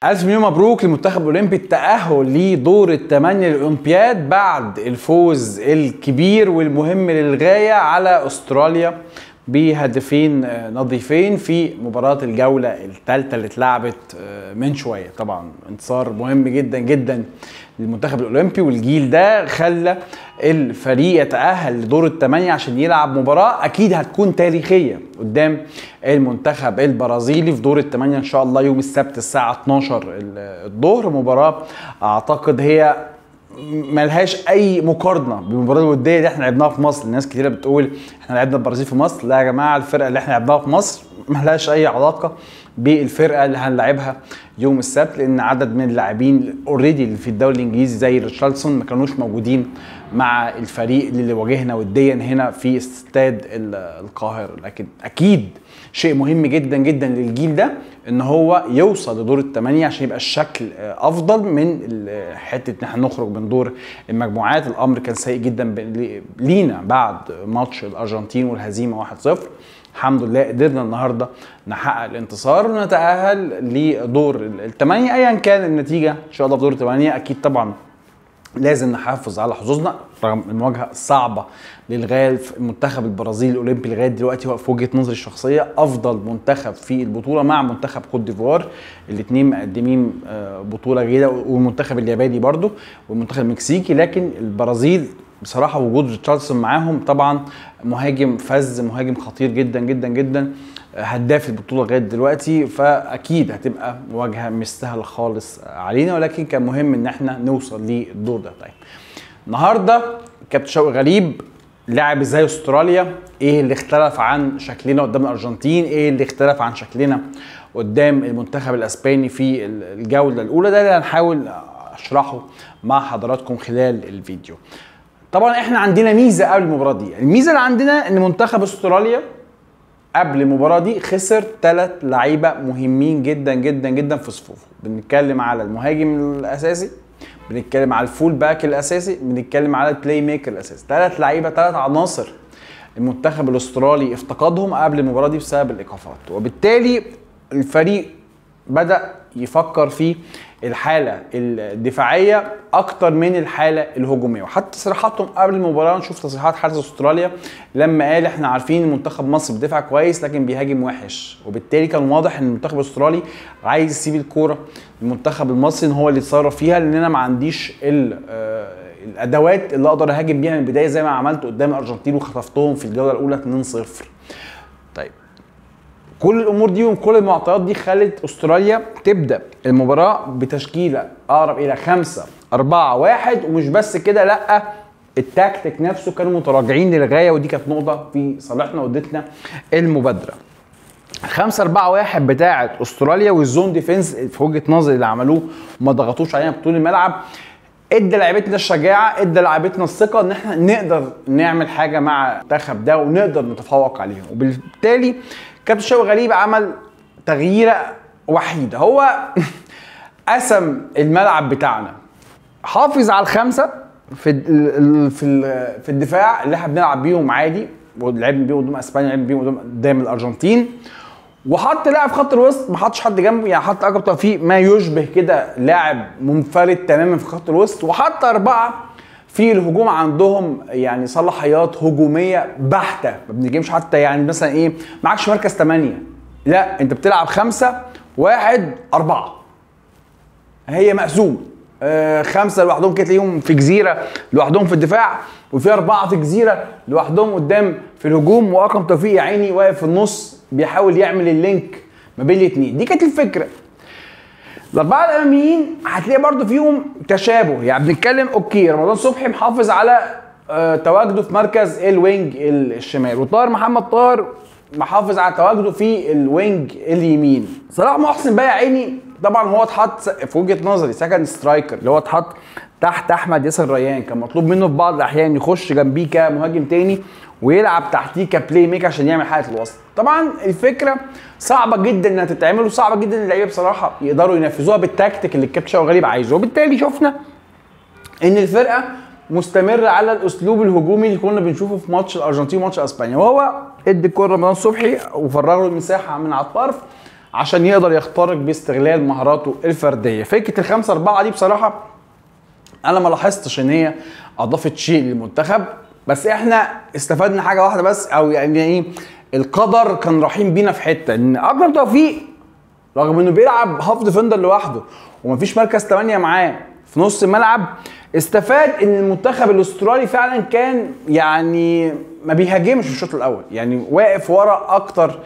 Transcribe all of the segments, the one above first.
ألف مليون مبروك للمنتخب الأولمبي التأهل لدور الثمانية للأولمبياد بعد الفوز الكبير والمهم للغاية على أستراليا بهدفين آه، نظيفين في مباراة الجولة الثالثة اللي اتلعبت آه، من شوية طبعا انتصار مهم جدا جدا للمنتخب الأولمبي والجيل ده خلى الفريق يتأهل لدور الثمانية عشان يلعب مباراة أكيد هتكون تاريخية قدام المنتخب البرازيلي في دور الثمانية إن شاء الله يوم السبت الساعة 12 الظهر مباراة أعتقد هي ملهاش اي مقارنه بالمباراه الوديه اللي احنا لعبناها في مصر الناس كتيره بتقول احنا لعبنا البرازيل في مصر لا يا جماعه الفرقه اللي احنا لعبناها في مصر ملهاش اي علاقه بالفرقه اللي هنلعبها يوم السبت لان عدد من اللاعبين اوريدي اللي في الدوري الانجليزي زي ريتشاردسون ما كانوش موجودين مع الفريق اللي واجهنا وديا هنا في استاد القاهره لكن اكيد شيء مهم جدا جدا للجيل ده ان هو يوصل لدور الثمانيه عشان يبقى الشكل افضل من حته ان احنا نخرج من دور المجموعات الامر كان سيء جدا لينا بعد ماتش الارجنتين والهزيمه 1-0 الحمد لله قدرنا النهارده نحقق الانتصار ونتاهل لدور الثمانيه ايا كان النتيجه ان شاء الله في دور الثمانيه اكيد طبعا لازم نحافظ على حظوظنا رغم المواجهه الصعبه للغايه المنتخب البرازيلي الاولمبي لغايه دلوقتي هو في وجهه نظري الشخصيه افضل منتخب في البطوله مع منتخب كوت ديفوار الاثنين مقدمين آه، بطوله جيده والمنتخب الياباني برده والمنتخب المكسيكي لكن البرازيل بصراحه وجود ريتشاردسون معاهم طبعا مهاجم فز مهاجم خطير جدا جدا جدا هداف البطوله لغايه دلوقتي فاكيد هتبقى مواجهه مش سهله خالص علينا ولكن كان مهم ان احنا نوصل للدور ده طيب النهارده كابتن شوقي غريب لعب ازاي استراليا ايه اللي اختلف عن شكلنا قدام الارجنتين ايه اللي اختلف عن شكلنا قدام المنتخب الاسباني في الجوله الاولى ده اللي هنحاول اشرحه مع حضراتكم خلال الفيديو طبعا احنا عندنا ميزه قبل المباراه دي الميزه اللي عندنا ان منتخب استراليا قبل المباراه دي خسر ثلاث لعيبه مهمين جدا جدا جدا في صفوفه بنتكلم على المهاجم الاساسي بنتكلم على الفول باك الاساسي بنتكلم على البلاي ميكر الاساسي ثلاث لعيبه ثلاث عناصر المنتخب الاسترالي افتقدهم قبل المباراه دي بسبب الايقافات وبالتالي الفريق بدا يفكر في الحاله الدفاعيه اكتر من الحاله الهجوميه وحتى تصريحاتهم قبل المباراه نشوف تصريحات حارس استراليا لما قال احنا عارفين منتخب مصر بيدافع كويس لكن بيهاجم وحش وبالتالي كان واضح ان المنتخب الاسترالي عايز يسيب الكوره للمنتخب المصري ان هو اللي يتصرف فيها لان انا ما عنديش آه، الادوات اللي اقدر اهاجم بيها من البدايه زي ما عملت قدام الارجنتين وخطفتهم في الجوله الاولى 2-0 طيب كل الامور دي وكل المعطيات دي خلت استراليا تبدا المباراه بتشكيله اقرب الى 5 4 1 ومش بس كده لا التكتيك نفسه كانوا متراجعين للغايه ودي كانت نقطه في صالحنا وادتنا المبادره 5 4 1 بتاعه استراليا والزون ديفنس في وجهه نظري اللي عملوه وما ضغطوش علينا بطول الملعب ادى لعيبتنا الشجاعه ادى لعيبتنا الثقه ان احنا نقدر نعمل حاجه مع المنتخب ده ونقدر نتفوق عليهم وبالتالي كابتن شوقي غريب عمل تغييره وحيده هو قسم الملعب بتاعنا حافظ على الخمسه في ال في ال في الدفاع اللي احنا بنلعب بيهم عادي ولعبنا بيهم قدام اسبانيا لعبنا بيهم قدام الارجنتين وحط لاعب خط الوسط ما حطش حد جنبه يعني حط اكتر توفيق ما يشبه كده لاعب منفرد تماما في خط الوسط وحط اربعه في الهجوم عندهم يعني صلاحيات هجوميه بحته ما بنجيبش حتى يعني مثلا ايه معكش مركز ثمانيه لا انت بتلعب خمسه واحد اربعه هي مقسومه آه خمسه لوحدهم كده تلاقيهم في جزيره لوحدهم في الدفاع وفي اربعه في جزيره لوحدهم قدام في الهجوم واكرم توفيق يا عيني واقف في النص بيحاول يعمل اللينك ما بين الاثنين دي كانت الفكره الاربعه الاماميين هتلاقي برضو فيهم تشابه يعني بنتكلم اوكي رمضان صبحي محافظ على آه تواجده في مركز الوينج الشمال وطاهر محمد طاهر محافظ على تواجده في الوينج اليمين صلاح محسن بقى يا عيني طبعا هو اتحط في وجهه نظري سكند سترايكر اللي هو اتحط تحت احمد ياسر ريان كان مطلوب منه في بعض الاحيان يخش جنبيه كمهاجم تاني ويلعب تحتيه كبلاي ميك عشان يعمل حاله الوسط طبعا الفكره صعبه جدا انها تتعمل وصعبه جدا اللعيبه بصراحه يقدروا ينفذوها بالتكتيك اللي الكابتن شوقي غريب عايزه وبالتالي شفنا ان الفرقه مستمره على الاسلوب الهجومي اللي كنا بنشوفه في ماتش الارجنتين وماتش اسبانيا وهو ادي الكره رمضان صبحي وفرغ له المساحه من على الطرف عشان يقدر يخترق باستغلال مهاراته الفرديه فكره الخمسة أربعة دي بصراحه انا ما لاحظتش ان هي اضافت شيء للمنتخب بس احنا استفدنا حاجه واحده بس او يعني ايه القدر كان رحيم بينا في حته ان اكرم توفيق رغم انه بيلعب هاف ديفندر لوحده ومفيش مركز 8 معاه في نص الملعب استفاد ان المنتخب الاسترالي فعلا كان يعني ما بيهاجمش في الشوط الاول يعني واقف ورا اكتر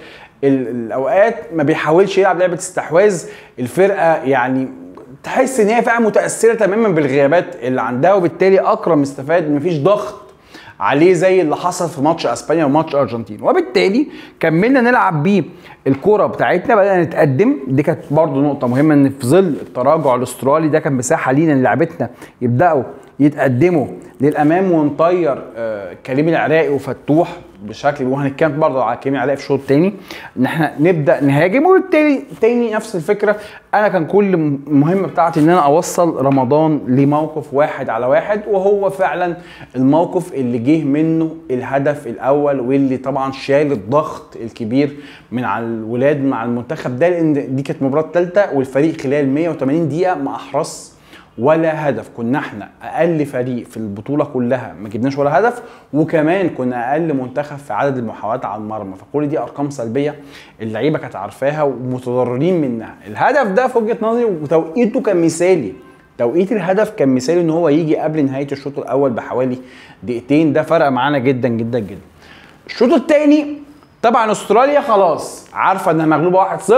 الاوقات ما بيحاولش يلعب لعبه استحواذ الفرقه يعني تحس ان هي فعلا متاثره تماما بالغيابات اللي عندها وبالتالي اكرم استفاد مفيش ضغط عليه زي اللي حصل في ماتش اسبانيا وماتش ارجنتين وبالتالي كملنا نلعب بيه الكوره بتاعتنا بدانا نتقدم دي كانت برضو نقطه مهمه ان في ظل التراجع الاسترالي ده كان مساحه لينا ان لعبتنا يبداوا يتقدموا للامام ونطير آه كريم العراقي وفتوح بشكل وهنتكلم برضه على كريم العراقي في الشوط الثاني ان احنا نبدا نهاجم وبالتالي تاني نفس الفكره انا كان كل المهمه بتاعتي ان انا اوصل رمضان لموقف واحد على واحد وهو فعلا الموقف اللي جه منه الهدف الاول واللي طبعا شال الضغط الكبير من على الولاد مع المنتخب ده لان دي كانت مباراه ثالثه والفريق خلال 180 دقيقه ما احرز ولا هدف كنا احنا اقل فريق في البطوله كلها ما جبناش ولا هدف وكمان كنا اقل منتخب في عدد المحاولات على المرمى فكل دي ارقام سلبيه اللعيبه كانت عارفاها ومتضررين منها الهدف ده في وجهه نظري وتوقيته كان مثالي توقيت الهدف كان مثالي ان هو يجي قبل نهايه الشوط الاول بحوالي دقيقتين ده فرق معانا جدا جدا جدا الشوط الثاني طبعا استراليا خلاص عارفه انها مغلوبه 1-0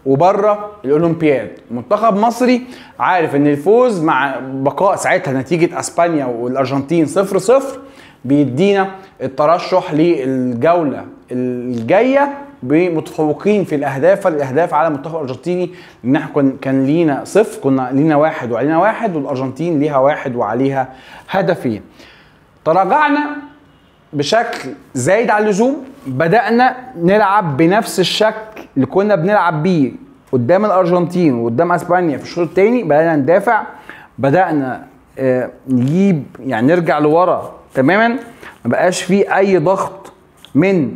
وبره الاولمبياد منتخب مصري عارف ان الفوز مع بقاء ساعتها نتيجه اسبانيا والارجنتين 0 0 بيدينا الترشح للجوله الجايه بمتفوقين في الاهداف فالاهداف على المنتخب الارجنتيني ان احنا كان لينا صفر كنا لينا واحد وعلينا واحد والارجنتين ليها واحد وعليها هدفين تراجعنا بشكل زايد عن اللزوم بدانا نلعب بنفس الشكل اللي كنا بنلعب بيه قدام الارجنتين وقدام اسبانيا في الشوط الثاني بدانا ندافع بدانا آه نجيب يعني نرجع لورا تماما ما بقاش في اي ضغط من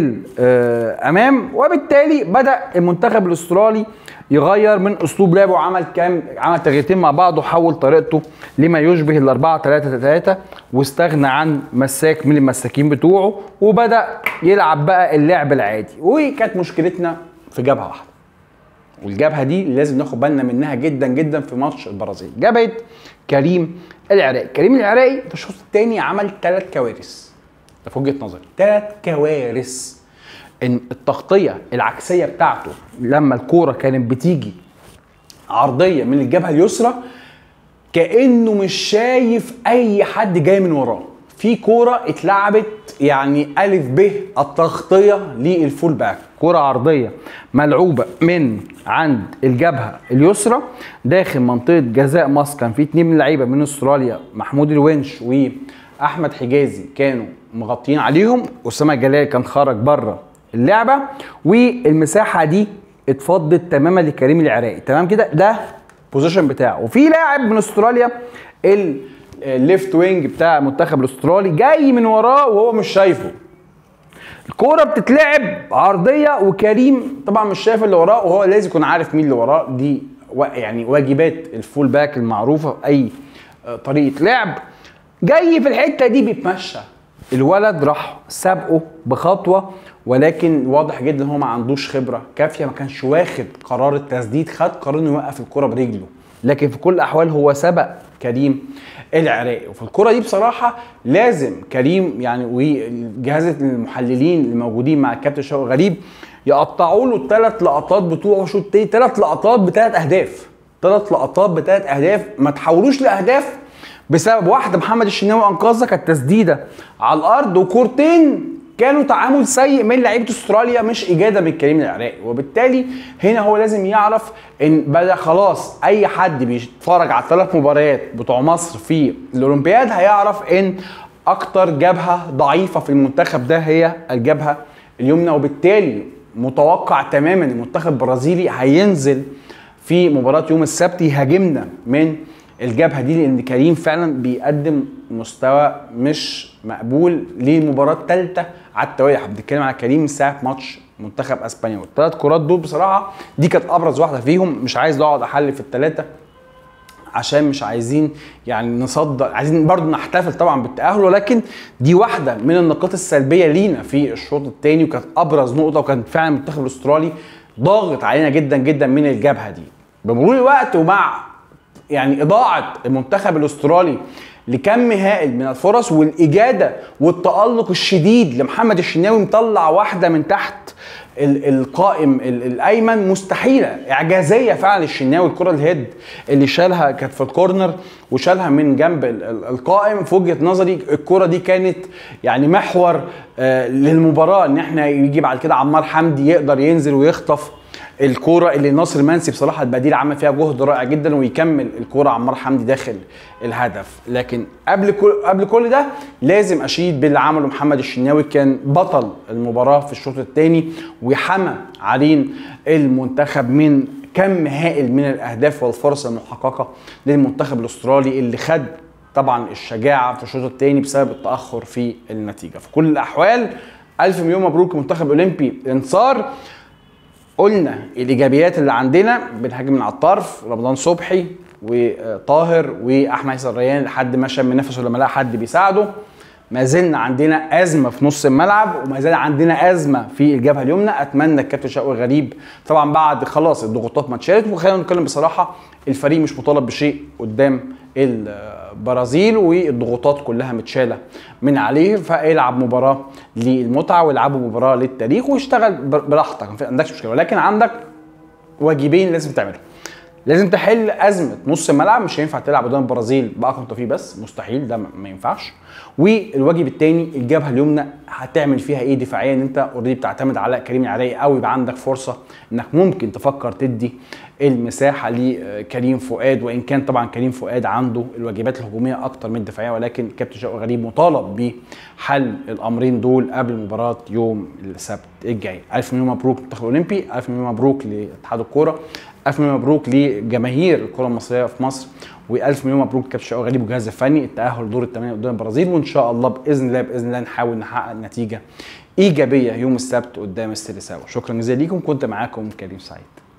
الامام وبالتالي بدا المنتخب الاسترالي يغير من اسلوب لعبه وعمل كام عمل تغييرتين مع بعض وحول طريقته لما يشبه ال 4 3 3 واستغنى عن مساك من المساكين بتوعه وبدا يلعب بقى اللعب العادي وكانت مشكلتنا في جبهه واحده والجبهه دي لازم ناخد بالنا منها جدا جدا في ماتش البرازيل جبهه كريم العراقي كريم العراقي في الشوط الثاني عمل ثلاث كوارث ده في وجهه نظري ثلاث كوارث ان التغطيه العكسيه بتاعته لما الكوره كانت بتيجي عرضيه من الجبهه اليسرى كانه مش شايف اي حد جاي من وراه في كوره اتلعبت يعني الف ب التغطيه للفول باك كوره عرضيه ملعوبه من عند الجبهه اليسرى داخل منطقه جزاء مصر كان في اتنين من اللعيبه من استراليا محمود الونش واحمد حجازي كانوا مغطيين عليهم اسامه جلال كان خرج بره اللعبه والمساحه دي اتفضت تماما لكريم العراقي تمام كده ده بوزيشن بتاعه وفي لاعب من استراليا الليفت وينج بتاع المنتخب الاسترالي جاي من وراه وهو مش شايفه الكوره بتتلعب عرضيه وكريم طبعا مش شايف اللي وراه وهو لازم يكون عارف مين اللي وراه دي يعني واجبات الفول باك المعروفه في اي طريقه لعب جاي في الحته دي بيتمشى الولد راح سابقه بخطوه ولكن واضح جدا هو ما عندوش خبره كافيه ما كانش واخد قرار التسديد خد قرار انه يوقف الكره برجله لكن في كل الاحوال هو سبق كريم العراقي وفي الكره دي بصراحه لازم كريم يعني وجهاز المحللين الموجودين مع الكابتن شوقي غريب يقطعوا له الثلاث لقطات بتوعه شوط تاني ثلاث لقطات بثلاث اهداف ثلاث لقطات بثلاث اهداف ما تحولوش لاهداف بسبب واحده محمد الشناوي انقذها كانت تسديده على الارض وكورتين كانوا تعامل سيء من لعيبه استراليا مش اجاده من كريم العراقي وبالتالي هنا هو لازم يعرف ان بدا خلاص اي حد بيتفرج على الثلاث مباريات بتوع مصر في الاولمبياد هيعرف ان اكتر جبهه ضعيفه في المنتخب ده هي الجبهه اليمنى وبالتالي متوقع تماما المنتخب البرازيلي هينزل في مباراه يوم السبت يهاجمنا من الجبهه دي لان كريم فعلا بيقدم مستوى مش مقبول للمباراه الثالثه على التوالي احنا بنتكلم على كريم من ساعه ماتش منتخب اسبانيا والثلاث كرات دول بصراحه دي كانت ابرز واحده فيهم مش عايز اقعد احلل في الثلاثه عشان مش عايزين يعني نصدر عايزين برضو نحتفل طبعا بالتاهل ولكن دي واحده من النقاط السلبيه لينا في الشوط الثاني وكانت ابرز نقطه وكان فعلا المنتخب الاسترالي ضاغط علينا جدا جدا من الجبهه دي بمرور الوقت ومع يعني اضاعه المنتخب الاسترالي لكم هائل من الفرص والاجاده والتالق الشديد لمحمد الشناوي مطلع واحده من تحت القائم الايمن مستحيله اعجازيه فعلا الشناوي الكره الهيد اللي شالها كانت في الكورنر وشالها من جنب القائم في وجهه نظري الكره دي كانت يعني محور آه، للمباراه ان احنا يجي بعد كده عمار حمدي يقدر ينزل ويخطف الكوره اللي ناصر منسي بصراحه البديل عمل فيها جهد رائع جدا ويكمل الكوره عمار حمدي داخل الهدف لكن قبل كل قبل كل ده لازم اشيد باللي عمله محمد الشناوي كان بطل المباراه في الشوط الثاني وحمى عرين المنتخب من كم هائل من الاهداف والفرص المحققه للمنتخب الاسترالي اللي خد طبعا الشجاعه في الشوط الثاني بسبب التاخر في النتيجه في كل الاحوال الف مليون مبروك المنتخب الاولمبي انتصار قلنا الايجابيات اللي عندنا بنهاجم من على الطرف رمضان صبحي وطاهر واحمد ياسر ريان لحد ما شم نفسه لما لقى حد بيساعده ما زلنا عندنا ازمه في نص الملعب وما زال عندنا ازمه في الجبهه اليمنى اتمنى الكابتن شوقي غريب طبعا بعد خلاص الضغوطات ما اتشالت وخلينا نتكلم بصراحه الفريق مش مطالب بشيء قدام البرازيل والضغوطات كلها متشاله من عليه فيلعب مباراه للمتعه ويلعبوا مباراه للتاريخ ويشتغل براحتك ما عندكش مشكله ولكن عندك واجبين لازم تعملهم لازم تحل ازمه نص الملعب مش هينفع تلعب قدام البرازيل باقوى توفيق بس مستحيل ده ما ينفعش والواجب الثاني الجبهه اليمنى هتعمل فيها ايه دفاعيا ان انت اوريدي بتعتمد على كريم العراقي او يبقى عندك فرصه انك ممكن تفكر تدي المساحه لكريم فؤاد وان كان طبعا كريم فؤاد عنده الواجبات الهجوميه اكتر من الدفاعيه ولكن كابتن شوقي غريب مطالب بحل الامرين دول قبل مباراه يوم السبت الجاي الف مليون مبروك للمنتخب الاولمبي الف مليون مبروك لاتحاد الكوره الف مليون مبروك لجماهير الكره المصريه في مصر والف مليون مبروك كابتن شوقي غريب والجهاز الفني التاهل لدور الثمانيه قدام البرازيل وان شاء الله باذن الله باذن الله نحاول نحقق نتيجه ايجابيه يوم السبت قدام السيريساو شكرا جزيلا ليكم كنت معاكم كريم سعيد